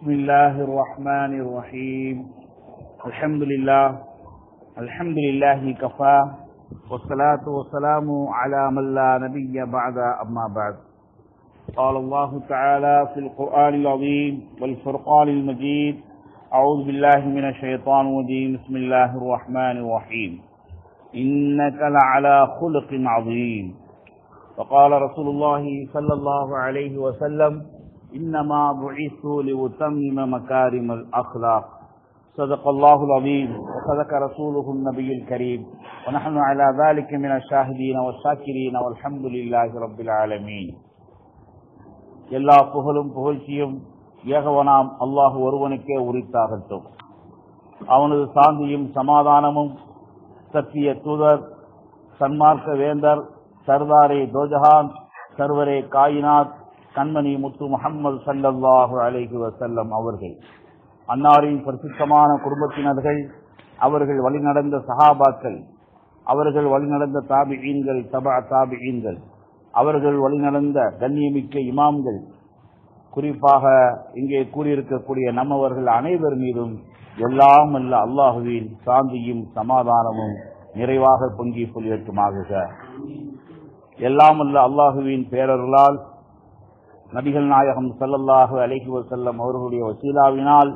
بسم الله الرحمن الرحيم الحمد لله الحمد لله كفى والصلاة والسلام على من لا نبي بعد أما بعد قال الله تعالى في القرآن العظيم والفرقان المجيد أعوذ بالله من الشيطان الرجيم بسم الله الرحمن الرحيم إنك لعلى خلق عظيم وقال رسول الله صلى الله عليه وسلم إنما بعثت لأتمم مكارم الأخلاق صدق الله العظيم وصدق رسوله النبي الكريم ونحن على ذلك من الشاهدين والشاكرين والحمد لله رب العالمين எல்லா புகழும் புகழ்ச்சியும் ஏகவனாம் அல்லாஹ் ஒருவனுக்கே உரித்தாகட்டும் அவனது சாந்தியும் சமாதானமும் சத்திய தூதர் சன்மார்க்க வேந்தர் சர்தாரே தோஜஹான் சர்வரே காயினாத் கண்மணி முத்து முகம்மது சல்லல்லாஹு அலைஹி வசல்லம் அவர்கள் அன்னாரின் பிரசித்தமான குடும்பத்தினர்கள் அவர்கள் வழிநடந்த சஹாபாக்கள் அவர்கள் வழிநடந்த தாபிஈன்கள் தபா தாபிஈன்கள் அவர்கள் வழிநடந்த கண்ணியமிக்க இமாம்கள் குறிப்பாக இங்கே கூறியிருக்கக்கூடிய நம்மவர்கள் அனைவர் மீதும் எல்லாம் அல்ல அல்லாஹுவின் சாந்தியும் சமாதானமும் நிறைவாக பொங்கி பொலியட்டுமாக எல்லாம் அல்ல அல்லாஹுவின் பேரர்களால் நபிகள் நாயகம் சல்லல்லாஹு அலஹி வசல்லம் அவர்களுடைய வசீலாவினால்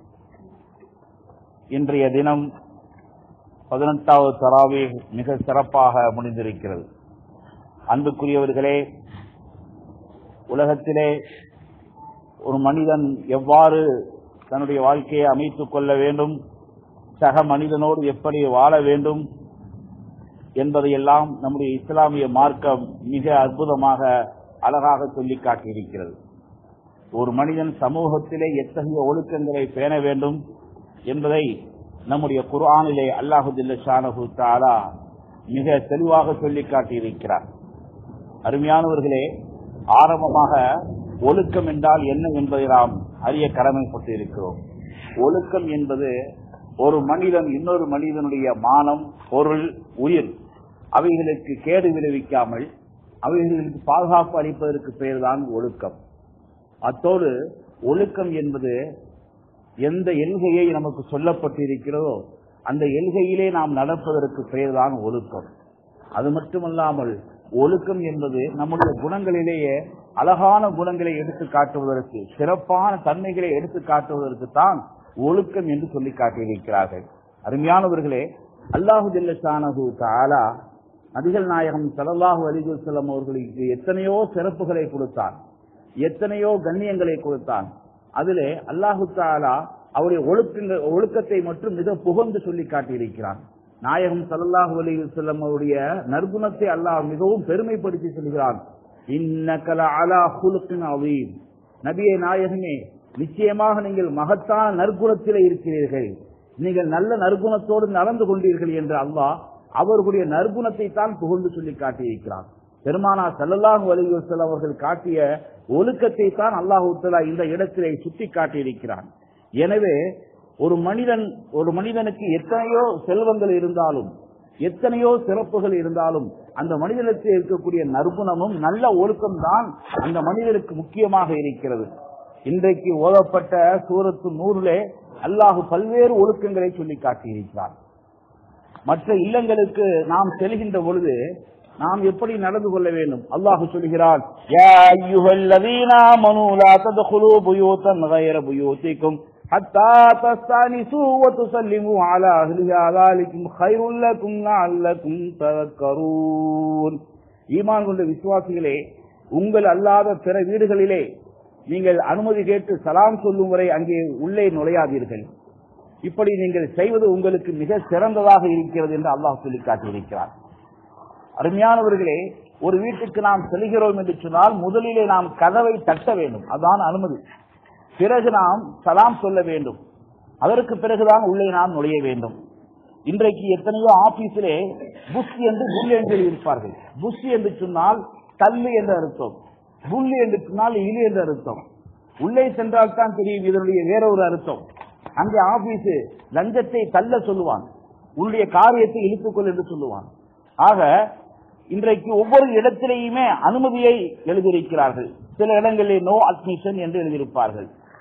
இன்றைய தினம் பதினெட்டாவது தராவே மிக சிறப்பாக முடிந்திருக்கிறது அன்புக்குரியவர்களே உலகத்திலே ஒரு மனிதன் எவ்வாறு தன்னுடைய வாழ்க்கையை அமைத்துக் கொள்ள வேண்டும் சக மனிதனோடு எப்படி வாழ வேண்டும் என்பதையெல்லாம் நம்முடைய இஸ்லாமிய மார்க்கம் மிக அற்புதமாக அழகாக சொல்லி காட்டியிருக்கிறது ஒரு மனிதன் சமூகத்திலே எத்தகைய ஒழுக்கங்களை பேண வேண்டும் என்பதை நம்முடைய குர்ஆனிலே அல்லாஹுதில்ல ஷானஹு தாலா மிக தெளிவாக சொல்லி காட்டியிருக்கிறார் அருமையானவர்களே ஆரம்பமாக ஒழுக்கம் என்றால் என்ன என்பதை நாம் அறிய கடமைப்பட்டு இருக்கிறோம் ஒழுக்கம் என்பது ஒரு மனிதன் இன்னொரு மனிதனுடைய மானம் பொருள் உயிர் அவைகளுக்கு கேடு விளைவிக்காமல் அவைகளுக்கு பாதுகாப்பு அளிப்பதற்கு பெயர்தான் ஒழுக்கம் அத்தோடு ஒழுக்கம் என்பது எந்த எல்கையை நமக்கு சொல்லப்பட்டிருக்கிறதோ அந்த எல்கையிலே நாம் நடப்பதற்கு பெயர்தான் ஒழுக்கம் அது மட்டுமல்லாமல் ஒழுக்கம் என்பது நம்முடைய குணங்களிலேயே அழகான குணங்களை எடுத்து காட்டுவதற்கு சிறப்பான தன்மைகளை எடுத்து காட்டுவதற்கு தான் ஒழுக்கம் என்று சொல்லி காட்டியிருக்கிறார்கள் அருமையானவர்களே அல்லாஹு ஜல்லஷானு தாலா நபிகள் நாயகம் சலல்லாஹு அலிகுல் செல்லம் அவர்களுக்கு எத்தனையோ சிறப்புகளை கொடுத்தான் எத்தனையோ கண்ணியங்களை கொடுத்தான் அதிலே அல்லாஹு தாலா அவருடைய ஒழுக்க ஒழுக்கத்தை மட்டும் மிக புகழ்ந்து சொல்லி காட்டியிருக்கிறான் நாயகம் சல்லாஹூ அலி செல்லம் அவருடைய நற்குணத்தை அல்லாஹ் மிகவும் பெருமைப்படுத்தி சொல்கிறான் இன்னக்கல அலா குலுக்கின் அவீம் நபியை நாயகமே நிச்சயமாக நீங்கள் மகத்தான நற்குணத்திலே இருக்கிறீர்கள் நீங்கள் நல்ல நற்குணத்தோடு நடந்து கொண்டீர்கள் என்று அல்லாஹ் அவர்களுடைய நற்குணத்தை தான் புகழ்ந்து சொல்லி காட்டியிருக்கிறான் பெருமானா சல்லல்லாஹு அலிவசல் அவர்கள் காட்டிய ஒழுக்கத்தை தான் அல்லாஹு இந்த இடத்திலே சுட்டி காட்டியிருக்கிறான் எனவே ஒரு மனிதன் ஒரு மனிதனுக்கு எத்தனையோ செல்வங்கள் இருந்தாலும் எத்தனையோ சிறப்புகள் இருந்தாலும் அந்த மனிதனுக்கு இருக்கக்கூடிய நற்குணமும் நல்ல ஒழுக்கம் தான் அந்த மனிதனுக்கு முக்கியமாக இருக்கிறது இன்றைக்கு ஓதப்பட்ட சூரத்து நூறிலே அல்லாஹு பல்வேறு ஒழுக்கங்களை சொல்லி காட்டியிருக்கிறார் மற்ற இல்லங்களுக்கு நாம் செல்கின்ற பொழுது நாம் எப்படி நடந்து கொள்ள வேண்டும் அல்லாஹு சொல்கிறான் حتى تستانسوا وتسلموا على أهلها ذلكم خير لكم لعلكم تذكرون ஈமான் கொண்ட விசுவாசிகளே உங்கள் அல்லாத பிற வீடுகளிலே நீங்கள் அனுமதி கேட்டு சலாம் சொல்லும் வரை அங்கே உள்ளே நுழையாதீர்கள் இப்படி நீங்கள் செய்வது உங்களுக்கு மிக சிறந்ததாக இருக்கிறது என்று அல்லாஹ் சொல்லி காட்டியிருக்கிறார் அருமையானவர்களே ஒரு வீட்டுக்கு நாம் செல்கிறோம் என்று சொன்னால் முதலிலே நாம் கதவை தட்ட வேண்டும் அதான் அனுமதி பிறகு நாம் சலாம் சொல்ல வேண்டும் அதற்கு பிறகுதான் உள்ளே நாம் நுழைய வேண்டும் இன்றைக்கு எத்தனையோ ஆபீஸிலே புஷ் என்று புல் என்று இருப்பார்கள் புஷ் என்று சொன்னால் தள்ளு என்று அர்த்தம் புல் என்று சொன்னால் இலு என்று அர்த்தம் உள்ளே சென்றால் தான் தெரியும் இதனுடைய வேற ஒரு அர்த்தம் அங்கே ஆபீஸ் லஞ்சத்தை தள்ள சொல்லுவான் உன்னுடைய காரியத்தை இழுத்துக்கொள் என்று சொல்லுவான் ஆக இன்றைக்கு ஒவ்வொரு இடத்திலேயுமே அனுமதியை எழுதியிருக்கிறார்கள் சில இடங்களில் நோ அட்மிஷன் என்று எழுதியிருப்பார்கள்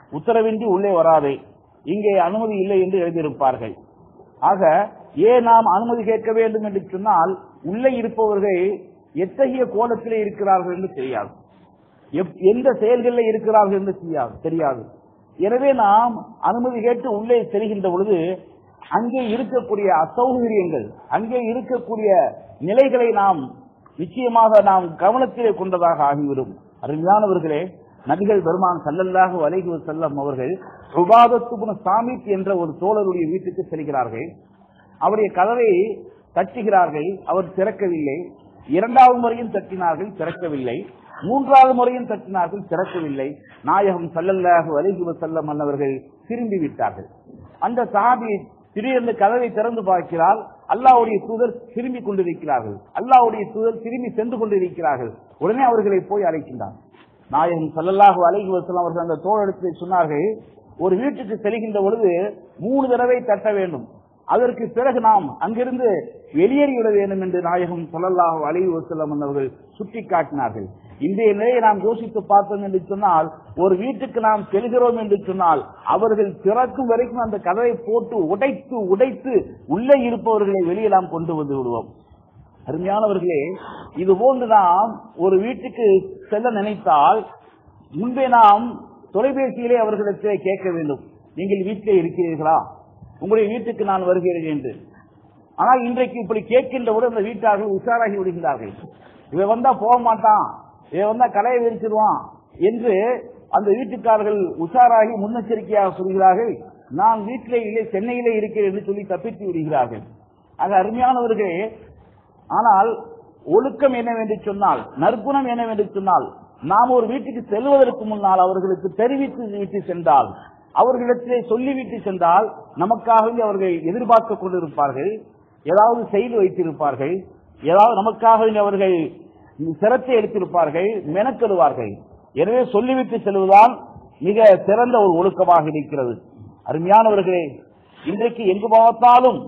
உத்தரவின்றி உள்ளே வராதே இங்கே அனுமதி இல்லை என்று எழுதியிருப்பார்கள் ஆக ஏன் நாம் அனுமதி கேட்க வேண்டும் என்று சொன்னால் உள்ளே இருப்பவர்கள் எத்தகைய கோலத்திலே இருக்கிறார்கள் என்று தெரியாது எப்- எந்த செயல்களில் இருக்கிறார்கள் என்று தெரியாது தெரியாது எனவே நாம் அனுமதி கேட்டு உள்ளே செல்கின்ற பொழுது அங்கே இருக்கக்கூடிய அசௌகரியங்கள் அங்கே இருக்கக்கூடிய நிலைகளை நாம் நிச்சயமாக நாம் கவனத்திலே கொண்டதாக ஆகிவிடும் அருமையானவர்களே நபிகள் பெருமான் சல்லல்லாஹு அலைஹி வஸல்லம் அவர்கள் உபாதத்துபுன சாமித் என்ற ஒரு தோழருடைய வீட்டுக்கு செல்கிறார்கள் அவருடைய கதவை தட்டுகிறார்கள் அவர் திறக்கவில்லை இரண்டாவது முறையும் தட்டினார்கள் திறக்கவில்லை மூன்றாவது முறையும் தட்டினார்கள் திறக்கவில்லை நாயகம் சல்லல்லாஹு அலைஹி வஸல்லம் அன்னவர்கள் திரும்பி விட்டார்கள் அந்த சஹாபி திடீரென்று கதவை திறந்து பார்க்கிறார் அல்லாஹ்வுடைய தூதர் திரும்பி கொண்டிருக்கிறார்கள் அல்லாஹ்வுடைய தூதர் திரும்பி சென்று கொண்டிருக்கிறார்கள் உடனே அவர்களை போய் அழைக்கின்றார் நாயகம் சல்லல்லாஹு அலைஹி வஸல்லம் அவர்கள் அந்த தோழருக்கு சொன்னார்கள் ஒரு வீட்டுக்கு செல்கின்ற பொழுது மூணு தடவை தட்ட வேண்டும் அதற்கு பிறகு நாம் அங்கிருந்து வெளியேறிவிட வேண்டும் என்று நாயகம் ஸல்லல்லாஹு அலைஹி வஸல்லம் அவர்கள் சுட்டிக்காட்டினார்கள் இன்றைய நிலையை நாம் யோசித்து பார்த்தோம் என்று சொன்னால் ஒரு வீட்டுக்கு நாம் செல்கிறோம் என்று சொன்னால் அவர்கள் திறக்கும் வரைக்கும் அந்த கதவை போட்டு உடைத்து உடைத்து உள்ளே இருப்பவர்களை வெளியே நாம் கொண்டு வந்து விடுவோம் அருமையானவர்களே இது போன்று நாம் ஒரு வீட்டுக்கு செல்ல நினைத்தால் முன்பே நாம் தொலைபேசியிலே அவர்களிடத்திலே கேட்க வேண்டும் நீங்கள் வீட்டிலே இருக்கிறீர்களா உங்களுடைய வீட்டுக்கு நான் வருகிறேன் என்று ஆனால் இன்றைக்கு இப்படி கேட்கின்றவுடன் அந்த வீட்டார்கள் உஷாராகி விடுகிறார்கள் இவன் வந்தா போக மாட்டான் இவன் வந்தா கடையை விரிச்சிருவான் என்று அந்த வீட்டுக்காரர்கள் உஷாராகி முன்னெச்சரிக்கையாக சொல்கிறார்கள் நான் வீட்டிலே இல்லை சென்னையிலே இருக்கிறேன் என்று சொல்லி தப்பித்து விடுகிறார்கள் ஆக அருமையானவர்களே ஆனால் ஒழுக்கம் என்னவென்று சொன்னால் நற்குணம் என்னவென்று சொன்னால் நாம் ஒரு வீட்டுக்கு செல்வதற்கு முன்னால் அவர்களுக்கு தெரிவித்து விட்டு சென்றால் அவர்களிடத்திலே சொல்லிவிட்டு சென்றால் நமக்காகவே அவர்கள் எதிர்பார்த்து கொண்டிருப்பார்கள் ஏதாவது செய்து வைத்திருப்பார்கள் ஏதாவது நமக்காக அவர்கள் சிரத்தை எடுத்திருப்பார்கள் மெனக்கெடுவார்கள் எனவே சொல்லிவிட்டு செல்வதால் மிக சிறந்த ஒரு ஒழுக்கமாக இருக்கிறது அருமையானவர்களே இன்றைக்கு எங்கு பார்த்தாலும்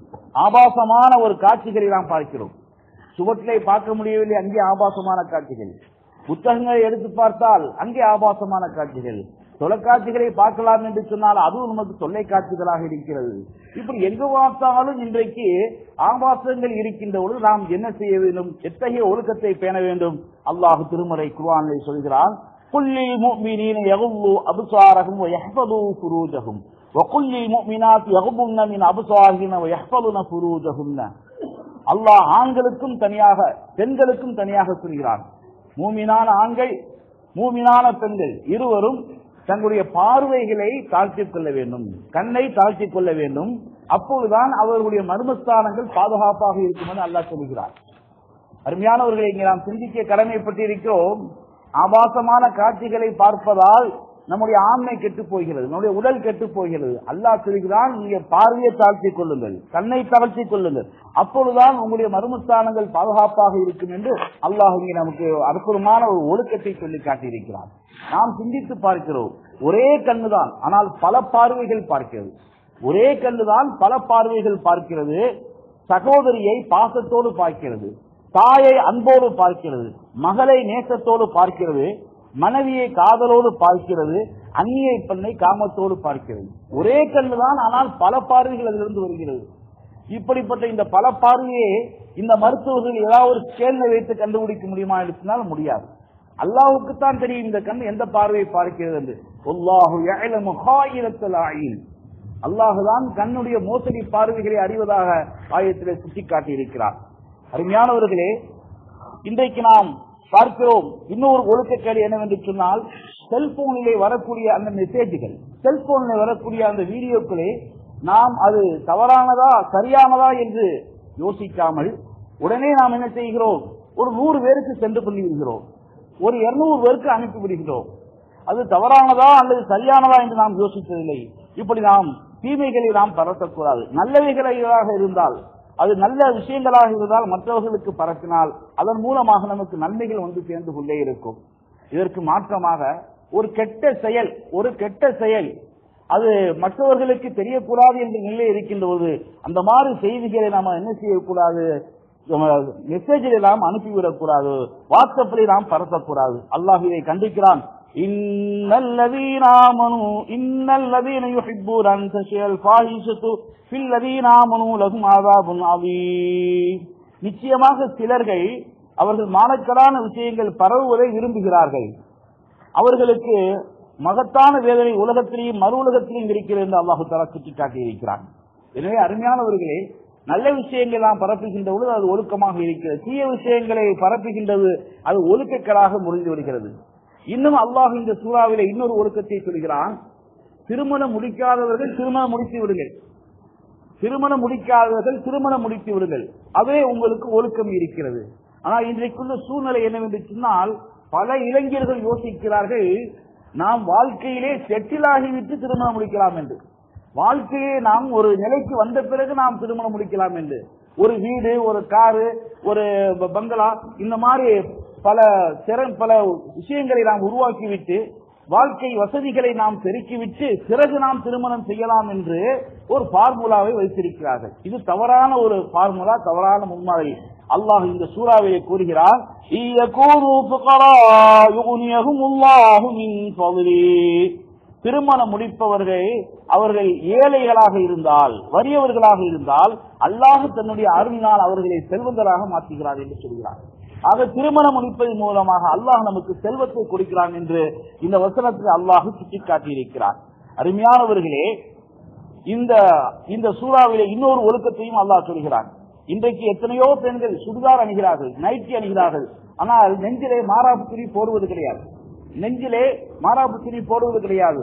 ஆபாசமான ஒரு காட்சிகளை நாம் பார்க்கிறோம் சுவற்றிலே பார்க்க முடியவில்லை அங்கே ஆபாசமான காட்சிகள் புத்தகங்களை எடுத்து பார்த்தால் அங்கே ஆபாசமான காட்சிகள் தொலைக்காட்சிகளை பார்க்கலாம் என்று சொன்னால் அதுவும் நமக்கு தொல்லை காட்சிகளாக இருக்கிறது இப்படி எங்கு பார்த்தாலும் இன்றைக்கு ஆபாசங்கள் இருக்கின்ற பொழுது நாம் என்ன செய்ய வேண்டும் எத்தகைய ஒழுக்கத்தை பேண வேண்டும் அல்லாஹ் திருமறை குர்ஆனில் சொல்கிறான் குல்லி முஃமினீன யகுல்லு அப்சாரஹும் வயஹ்ஃபது ஃபுரூஜஹும் وقل للمؤمنات يغضن من أبصارهن ويحفظن فروجهن அல்லாஹ் ஆண்களுக்கும் தனியாக பெண்களுக்கும் தனியாக சொல்கிறான் மூமினான ஆண்கள் மூமினான பெண்கள் இருவரும் தங்களுடைய பார்வைகளை தாழ்த்திக் கொள்ள வேண்டும் கண்ணை தாழ்த்திக் கொள்ள வேண்டும் அப்பொழுதுதான் அவர்களுடைய மர்மஸ்தானங்கள் பாதுகாப்பாக இருக்கும் என்று அல்லாஹ் சொல்கிறார் அருமையானவர்களை இங்கே நாம் சிந்திக்க கடமைப்பட்டிருக்கிறோம் ஆபாசமான காட்சிகளை பார்ப்பதால் நம்முடைய ஆண்மை கெட்டு போகிறது நம்முடைய உடல் கெட்டு போகிறது அல்லாஹ் சொல்கிறான் நீங்க பார்வையை தாழ்த்திக் கொள்ளுங்கள் கண்ணை தாழ்த்திக் கொள்ளுங்கள் அப்பொழுதுதான் உங்களுடைய மர்மஸ்தானங்கள் பாதுகாப்பாக இருக்கும் என்று அல்லாஹ் இங்கே நமக்கு அற்புதமான ஒரு ஒழுக்கத்தை சொல்லி காட்டியிருக்கிறார் நாம் சிந்தித்து பார்க்கிறோம் ஒரே கண்ணுதான் ஆனால் பல பார்வைகள் பார்க்கிறது ஒரே கண்ணுதான் பல பார்வைகள் பார்க்கிறது சகோதரியை பாசத்தோடு பார்க்கிறது தாயை அன்போடு பார்க்கிறது மகளை நேசத்தோடு பார்க்கிறது மனைவியை காதலோடு பார்க்கிறது அந்நிய பெண்ணை காமத்தோடு பார்க்கிறது ஒரே கண்ணுதான் ஆனால் பல பார்வைகள் அதிலிருந்து வருகிறது இப்படிப்பட்ட இந்த பல பார்வையை இந்த மருத்துவர்கள் ஏதாவது ஒரு ஸ்கேனை வைத்து கண்டுபிடிக்க முடியுமா என்று சொன்னால் முடியாது அல்லாஹுக்கு தான் தெரியும் இந்த கண் எந்த பார்வையை பார்க்கிறது என்று அல்லாஹு யஅலமு ஹாயிரத்தல் ஆயின் அல்லாஹுதான் கண்ணுடைய மோசடி பார்வைகளை அறிவதாக ஆயத்திலே சுட்டிக்காட்டி இருக்கிறார் அருமையானவர்களே இன்றைக்கு நாம் பார்க்கிறோம் இன்னொரு ஒழுக்கக்கேடு என்னவென்று சொன்னால் செல்போனிலே வரக்கூடிய அந்த மெசேஜ்கள் செல்போனில் வரக்கூடிய அந்த வீடியோக்களே நாம் அது தவறானதா சரியானதா என்று யோசிக்காமல் உடனே நாம் என்ன செய்கிறோம் ஒரு நூறு பேருக்கு சென்று பண்ணி விடுகிறோம் ஒரு இருநூறு பேருக்கு அனுப்பி விடுகிறோம் அது தவறானதா அல்லது சரியானதா என்று நாம் யோசித்ததில்லை இப்படி நாம் தீமைகளை நாம் பரத்தக்கூடாது நல்லவைகளாக இருந்தால் அது நல்ல விஷயங்களாக இருந்தால் மற்றவர்களுக்கு பரப்பினால் அதன் மூலமாக நமக்கு நன்மைகள் வந்து சேர்ந்து கொண்டே இருக்கும் இதற்கு மாற்றமாக ஒரு கெட்ட செயல் ஒரு கெட்ட செயல் அது மற்றவர்களுக்கு தெரியக்கூடாது என்ற நிலை இருக்கின்ற போது அந்த மாதிரி செய்திகளை நாம என்ன செய்யக்கூடாது மெசேஜில் நாம் அனுப்பிவிடக் கூடாது வாட்ஸ்அப்பில் நாம் பரப்பக்கூடாது அல்லாஹ் இதை கண்டிக்கிறான் இன்னல்லதீன ஆமனு இன்னல்லதீன யுஹிப்பூன அன் தஷியல் ஃபாஹிஷத்து ஃபில்லதீன ஆமனு லஹும் ஆதாபுன் அதீம் நிச்சயமாக சிலர்கள் அவர்கள் மானக்கடான விஷயங்கள் பரவுவதை விரும்புகிறார்கள் அவர்களுக்கு மகத்தான வேதனை உலகத்திலேயும் மறு உலகத்திலேயும் இருக்கிறது என்று அல்லாஹு தலா சுட்டிக்காட்டி இருக்கிறான் எனவே அருமையானவர்களே நல்ல விஷயங்கள் நாம் பரப்புகின்ற பொழுது அது ஒழுக்கமாக இருக்கிறது தீய விஷயங்களை பரப்புகின்றது அது ஒழுக்கக்களாக முடிந்து விடுகிறது இன்னும் அல்லாஹ் இந்த சூறாவிலே இன்னொரு ஒழுக்கத்தை சொல்கிறான் திருமணம் முடிக்காதவர்கள் திருமணம் முடித்து விடுங்கள் திருமணம் முடிக்காதவர்கள் திருமணம் முடித்து விடுங்கள் அதே உங்களுக்கு ஒழுக்கம் இருக்கிறது ஆனால் இன்றைக்குள்ள சூழ்நிலை என்னவென்று சொன்னால் பல இளைஞர்கள் யோசிக்கிறார்கள் நாம் வாழ்க்கையிலே செட்டில் ஆகிவிட்டு திருமணம் முடிக்கலாம் என்று வாழ்க்கையே நாம் ஒரு நிலைக்கு வந்த பிறகு நாம் திருமணம் முடிக்கலாம் என்று ஒரு வீடு ஒரு காரு ஒரு ப- பங்களா இந்த மாதிரி பல திறன் பல விஷயங்களை நாம் உருவாக்கிவிட்டு வாழ்க்கை வசதிகளை நாம் பெருக்கிவிட்டு பிறகு நாம் திருமணம் செய்யலாம் என்று ஒரு பார்முலாவை வைத்திருக்கிறார்கள் இது தவறான ஒரு பார்முலா தவறான முன்மாதிரி அல்லாஹ் இந்த சூறாவிலே கூறுகிறார் "இயகூனு ஃபுகரா யுக்னியஹுமுல்லாஹு மின் ஃபضله." திருமணம் முடிப்பவர்கள் அவர்கள் ஏழைகளாக இருந்தால் வறியவர்களாக இருந்தால் அல்லாஹ் தன்னுடைய அருளினால் அவர்களை செல்வந்தராக மாற்றுகிறார் என்று சொல்கிறார் ஆக திருமணம் முடிப்பதன் மூலமாக அல்லாஹ் நமக்கு செல்வத்தை கொடுக்கிறான் என்று இந்த வசனத்தில் அல்லாஹ் சுட்டிக்காட்டியிருக்கிறார் அருமையானவர்களே இந்த இந்த சூறாவிலே இன்னொரு ஒழுக்கத்தையும் அல்லாஹ் சொல்கிறான் இன்றைக்கு எத்தனையோ பெண்கள் சுடிதார் அணிகிறார்கள் நைட்டி அணிகிறார்கள் ஆனால் நெஞ்சிலே மாறாப்பு துணி போடுவது கிடையாது நெஞ்சிலே மாறாப்பு துணி போடுவது கிடையாது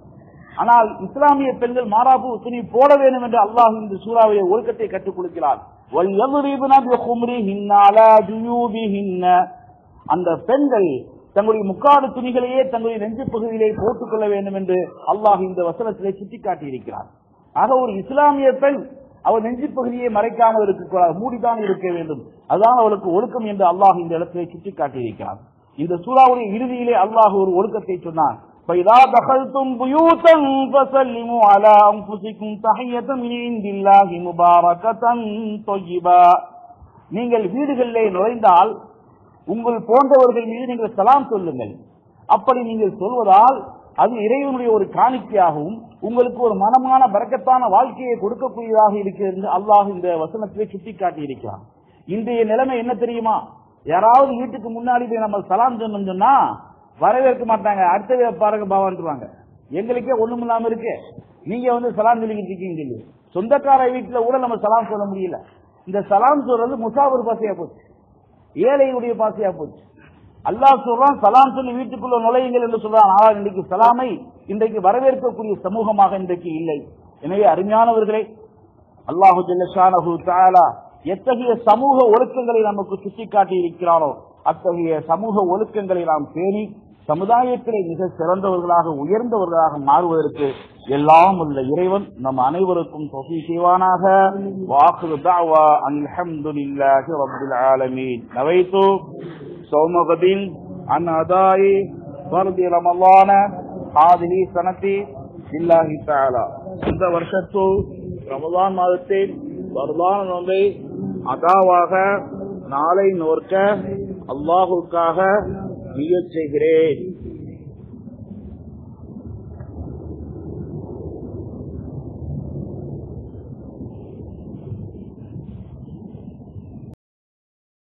ஆனால் இஸ்லாமிய பெண்கள் மாறாப்பு துணி போட வேண்டும் என்று அல்லாஹ் இந்த சூறாவிலே ஒழுக்கத்தை கற்றுக் கொடுக்கிறார் وَلْيَضْرِبْنَ بِخُمُرِهِنَّ عَلَى جُيُوبِهِنَّ அந்த பெண்கள் தங்களுடைய முக்காடு துணிகளையே தங்களுடைய நெஞ்சு பகுதியிலே போட்டுக் கொள்ள வேண்டும் என்று அல்லாஹ் இந்த வசனத்திலே சுட்டிக்காட்டி இருக்கிறார் ஆக ஒரு இஸ்லாமிய பெண் அவள் நெஞ்சு பகுதியை மறைக்காமல் இருக்கக்கூடாது மூடிதான் இருக்க வேண்டும் அதுதான் அவளுக்கு ஒழுக்கம் என்று அல்லாஹ் இந்த இடத்திலே சுட்டிக்காட்டி இருக்கிறார் இந்த சூறாவுடைய இறுதியிலே அல்லாஹ் ஒரு ஒழுக்கத்தை சொன்னான் فَإِذَا دَخَلْتُمْ بُيُوتًا فَسَلِّمُوا عَلَى أَنفُسِكُمْ تَحِيَّةً مِنْ عِنْدِ اللَّهِ مُبَارَكَةً طَيِّبًا நீங்கள் வீடுகளிலே நுழைந்தால் உங்கள் போன்றவர்கள் மீது நீங்கள் சலாம் சொல்லுங்கள் அப்படி நீங்கள் சொல்வதால் அது இறைவனுடைய ஒரு காணிக்கையாகவும் உங்களுக்கு ஒரு மனமான பறக்கத்தான வாழ்க்கையை கொடுக்கக்கூடியதாக இருக்கிறது என்று அல்லாஹ் இந்த வசனத்திலே சுட்டிக்காட்டி இருக்கிறான் இன்றைய நிலைமை என்ன தெரியுமா யாராவது வீட்டுக்கு முன்னாடி போய் நம்ம சலாம் சொன்னோம் சொன்னா வரவேற்க மாட்டாங்க அடுத்த பாருங்க பாவான்ட்டுவாங்க எங்களுக்கே ஒண்ணும் இல்லாம இருக்கு நீங்க வந்து சலாம் சொல்லிக்கிட்டு இருக்கீங்க சொல்லி சொந்தக்கார வீட்டுல கூட நம்ம சலாம் சொல்ல முடியல இந்த சலாம் சொல்றது முசாபர் பாசையா போச்சு ஏழையுடைய பாசையா போச்சு அல்லாஹ் சொல்றான் சலாம் சொல்லி வீட்டுக்குள்ள நுழையுங்கள் என்று சொல்றான் ஆனால் இன்றைக்கு சலாமை இன்றைக்கு வரவேற்கக்கூடிய சமூகமாக இன்றைக்கு இல்லை எனவே அருமையானவர்களே அல்லாஹு ஜல்லஷானஹு தஆலா எத்தகைய சமூக ஒழுக்கங்களை நமக்கு சுட்டிக்காட்டி இருக்கிறானோ அத்தகைய சமூக ஒழுக்கங்களை நாம் பேணி சமுதாயத்திலே மிக சிறந்தவர்களாக உயர்ந்தவர்களாக மாறுவதற்கு எல்லாம் உள்ள இறைவன் நம் அனைவருக்கும் தொகை செய்வானாக வாக்கு தாவா அல்ஹம்துலில்லாஹி ரப்பில் ஆலமீன் நவைத்து சௌமகதின் அன் அதாயி ஃபர்தி ரமலான ஹாதிஹி சனதி இல்லாஹி தஆலா இந்த வருஷத்து ரமலான் மாதத்தில் வருமான நோன்பை அதாவாக நாளை நோர்க்க அல்லாஹுக்காக நியத் செய்கிறேன்